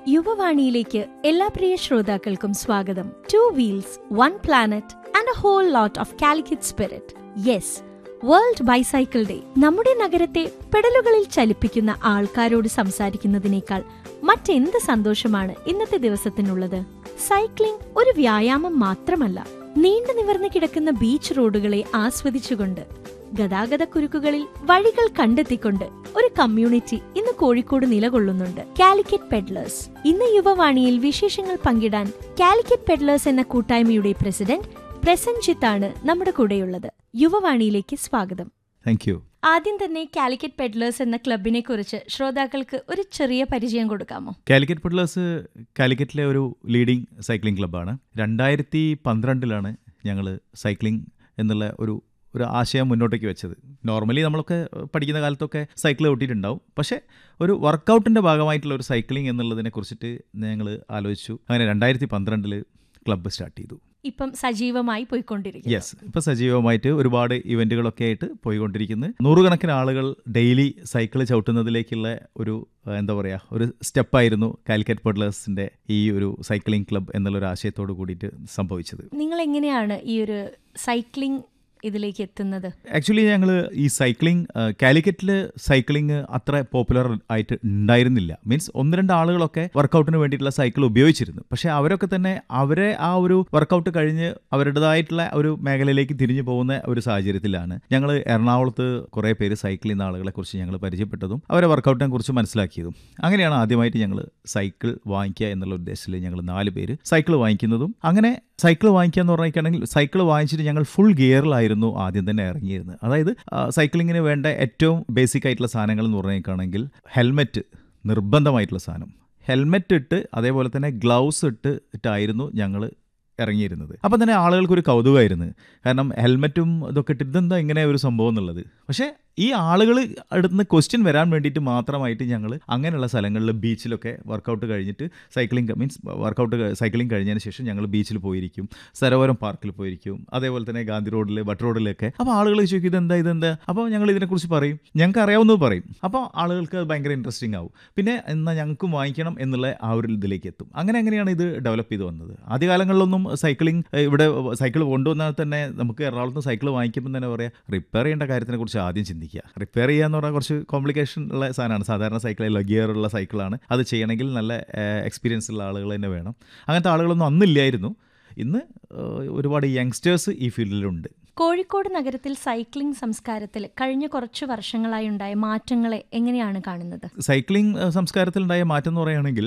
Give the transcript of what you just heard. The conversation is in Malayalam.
യുവവാണിയിലേക്ക് എല്ലാ പ്രിയ ശ്രോതാക്കൾക്കും സ്വാഗതം two wheels one planet and a whole lot of Calicut spirit yes world bicycle day നമ്മുടെ നഗരത്തെ പെടലുകളിൽ ചലിപ്പിക്കുന്ന ആൾക്കാരോട് സംസാരിക്കുന്നതിനേക്കാൾ മറ്റെന്ത് സന്തോഷമാണ് ഇന്നത്തെ ദിവസത്തിനുള്ളത് സൈക്ലിംഗ് ഒരു വ്യായാമം മാത്രമല്ല നീണ്ടു നിവർന്നു കിടക്കുന്ന ബീച്ച് റോഡുകളെ ആസ്വദിച്ചുകൊണ്ട് ഗതാഗത കുരുക്കുകളിൽ വഴികൾ കണ്ടെത്തിക്കൊണ്ട് ഒരു കമ്മ്യൂണിറ്റി ഇന്ന് കോഴിക്കോട് നിലകൊള്ളുന്നുണ്ട് കാലിക്കറ്റ് പെഡ്ലേഴ്സ് ഇന്ന് യുവവാണിയിൽ വിശേഷങ്ങൾ പങ്കിടാൻ കാലിക്കറ്റ് പെഡ്ലേഴ്സ് എന്ന കൂട്ടായ്മയുടെ പ്രസിഡന്റ് പ്രസൻജിത്ത് ആണ് നമ്മുടെ കൂടെയുള്ളത് യുവവാണിയിലേക്ക് സ്വാഗതം താങ്ക് യു ആദ്യം തന്നെ കാലിക്കറ്റ് പെഡ്ലേഴ്സ് എന്ന ക്ലബിനെ കുറിച്ച് ശ്രോതാക്കൾക്ക് ഒരു ചെറിയ പരിചയം കൊടുക്കാമോ കാലിക്കറ്റ് പുഡ്ലേഴ്സ് കാലിക്കറ്റിലെ ഒരു ലീഡിംഗ് സൈക്ലിംഗ് ക്ലബ്ബാണ് രണ്ടായിരത്തി പന്ത്രണ്ടിലാണ് ഞങ്ങൾ സൈക്ലിംഗ് എന്നുള്ള ഒരു ഒരു ആശയം മുന്നോട്ടേക്ക് വെച്ചത് നോർമലി നമ്മളൊക്കെ പഠിക്കുന്ന കാലത്തൊക്കെ സൈക്കിൾ ഓട്ടിയിട്ടുണ്ടാവും പക്ഷേ ഒരു വർക്കൗട്ടിൻ്റെ ഭാഗമായിട്ടുള്ള ഒരു സൈക്ലിംഗ് എന്നുള്ളതിനെ കുറിച്ചിട്ട് ഞങ്ങൾ ആലോചിച്ചു അങ്ങനെ രണ്ടായിരത്തി പന്ത്രണ്ടിൽ ക്ലബ്ബ് സ്റ്റാർട്ട് ചെയ്തു ഇപ്പം സജീവമായി പോയിക്കൊണ്ടിരിക്കുന്നു യെസ് ഇപ്പോൾ സജീവമായിട്ട് ഒരുപാട് ഇവൻറ്റുകളൊക്കെ ആയിട്ട് പോയിക്കൊണ്ടിരിക്കുന്നു നൂറുകണക്കിന് ആളുകൾ ഡെയിലി സൈക്കിൾ ചവിട്ടുന്നതിലേക്കുള്ള ഒരു ആ, എന്താ പറയുക ഒരു സ്റ്റെപ്പായിരുന്നു കാലിക്കറ്റ് പെഡ്ലേഴ്സിൻ്റെ ഈ ഒരു സൈക്ലിംഗ് ക്ലബ്ബ് എന്നുള്ളൊരു ആശയത്തോട് കൂടിയിട്ട് സംഭവിച്ചത് നിങ്ങൾ എങ്ങനെയാണ് ഈ ഒരു സൈക്ലിംഗ് ഇതിലേക്ക് എത്തുന്നത് ആക്ച്വലി ഞങ്ങൾ ഈ സൈക്ലിംഗ് കാലിക്കറ്റിൽ സൈക്ലിംഗ് അത്ര പോപ്പുലർ ആയിട്ട് ഉണ്ടായിരുന്നില്ല മീൻസ് ഒന്ന് രണ്ട് ആളുകളൊക്കെ വർക്കൗട്ടിന് വേണ്ടിയിട്ടുള്ള സൈക്കിൾ ഉപയോഗിച്ചിരുന്നു പക്ഷേ അവരൊക്കെ തന്നെ അവരെ ആ ഒരു വർക്കൗട്ട് കഴിഞ്ഞ് അവരുടേതായിട്ടുള്ള ഒരു മേഖലയിലേക്ക് തിരിഞ്ഞു പോകുന്ന ഒരു സാഹചര്യത്തിലാണ് ഞങ്ങൾ എറണാകുളത്ത് കുറേ പേര് സൈക്കിൾ ചെയ്യുന്ന ആളുകളെ കുറിച്ച് ഞങ്ങൾ പരിചയപ്പെട്ടതും അവരെ വർക്കൗട്ടിനെ കുറിച്ച് മനസ്സിലാക്കിയതും അങ്ങനെയാണ് ആദ്യമായിട്ട് ഞങ്ങൾ സൈക്കിൾ വാങ്ങിക്കുക എന്നുള്ള ഉദ്ദേശത്തിൽ ഞങ്ങൾ നാല് പേര് സൈക്കിൾ വാങ്ങിക്കുന്നതും അങ്ങനെ സൈക്കിൾ വാങ്ങിക്കുക എന്ന് പറഞ്ഞിട്ടുണ്ടെങ്കിൽ സൈക്കിൾ വാങ്ങിച്ചിട്ട് ഞങ്ങൾ ഫുൾ ഗിയറിലായിരുന്നു ആദ്യം തന്നെ ഇറങ്ങിയിരുന്നത് അതായത് ആ, സൈക്ലിങ്ങിന് വേണ്ട ഏറ്റവും ബേസിക് ആയിട്ടുള്ള സാധനങ്ങൾ എന്ന് പറഞ്ഞിട്ടാണെങ്കിൽ ഹെൽമെറ്റ് നിർബന്ധമായിട്ടുള്ള സാധനം ഹെൽമെറ്റ് ഇട്ട് അതേപോലെ തന്നെ ഗ്ലൗസ് ഇട്ട് ഇട്ടായിരുന്നു ഞങ്ങൾ ഇറങ്ങിയിരുന്നത് അപ്പം തന്നെ ആളുകൾക്കൊരു കൗതുകമായിരുന്നു കാരണം ഹെൽമെറ്റും ഇതൊക്കെ ഇട്ട് ഇതെന്താ ഇങ്ങനെ ഒരു സംഭവം എന്നുള്ളത് പക്ഷേ ഈ ആളുകൾ അടുത്തുനിന്ന് ക്വസ്റ്റ്യൻ വരാൻ വേണ്ടിയിട്ട് മാത്രമായിട്ട് ഞങ്ങൾ അങ്ങനെയുള്ള സ്ഥലങ്ങളിൽ ബീച്ചിലൊക്കെ വർക്കൗട്ട് കഴിഞ്ഞിട്ട് സൈക്ലിംഗ് മീൻസ് വർക്കൗട്ട് സൈക്ലിംഗ് കഴിഞ്ഞതിന് ശേഷം ഞങ്ങൾ ബീച്ചിൽ പോയിരിക്കും സരോവരം പാർക്കിൽ പോയിരിക്കും അതേപോലെ തന്നെ ഗാന്ധി റോഡിൽ ബട്ട് റോഡിലൊക്കെ അപ്പോൾ ആളുകൾ ചോദിക്കും ഇതെന്താ ഇതെന്താ അപ്പോൾ ഞങ്ങൾ ഇതിനെക്കുറിച്ച് പറയും ഞങ്ങൾക്ക് അറിയാവുന്നത് പറയും അപ്പോൾ ആളുകൾക്ക് അത് ഭയങ്കര ഇൻട്രസ്റ്റിംഗ് ആവും പിന്നെ എന്നാൽ ഞങ്ങൾക്കും വാങ്ങിക്കണം എന്നുള്ള ആ ഒരു ഇതിലേക്ക് എത്തും അങ്ങനെ അങ്ങനെയാണ് ഇത് ഡെവലപ്പ് ചെയ്ത് വന്നത് ആദ്യകാലങ്ങളിലൊന്നും സൈക്ലിംഗ് ഏഹ്, ഇവിടെ സൈക്കിൾ കൊണ്ടുവന്നാൽ തന്നെ നമുക്ക് എറണാകുളത്ത് സൈക്കിൾ വാങ്ങിക്കുമ്പോൾ തന്നെ പറയാം റിപ്പയർ ചെയ്യേണ്ട കാര്യത്തിനെ കുറിച്ച് ആദ്യം ചിന്തിക്കുക റിപ്പയർ ചെയ്യുക എന്ന് പറഞ്ഞാൽ കുറച്ച് കോംപ്ലിക്കേഷൻ ഉള്ള സാധനമാണ് സാധാരണ സൈക്കിൾ ഗിയർ ഉള്ള സൈക്കിളാണ് അത് ചെയ്യണമെങ്കിൽ നല്ല എക്സ്പീരിയൻസ് ഉള്ള ആളുകൾ തന്നെ വേണം അങ്ങനത്തെ ആളുകളൊന്നും അന്നില്ലായിരുന്നു ഇന്ന് ഏഹ്, ഒരുപാട് യങ്സ്റ്റേഴ്സ് ഈ ഫീൽഡിലുണ്ട് കോഴിക്കോട് നഗരത്തിൽ സൈക്ലിംഗ് സംസ്കാരത്തിൽ കഴിഞ്ഞ കുറച്ചു വർഷങ്ങളായി ഉണ്ടായ മാറ്റങ്ങളെ എങ്ങനെയാണ് കാണുന്നത് സൈക്ലിംഗ് ഏഹ്, സംസ്കാരത്തിലുണ്ടായ മാറ്റം എന്ന് പറയുകയാണെങ്കിൽ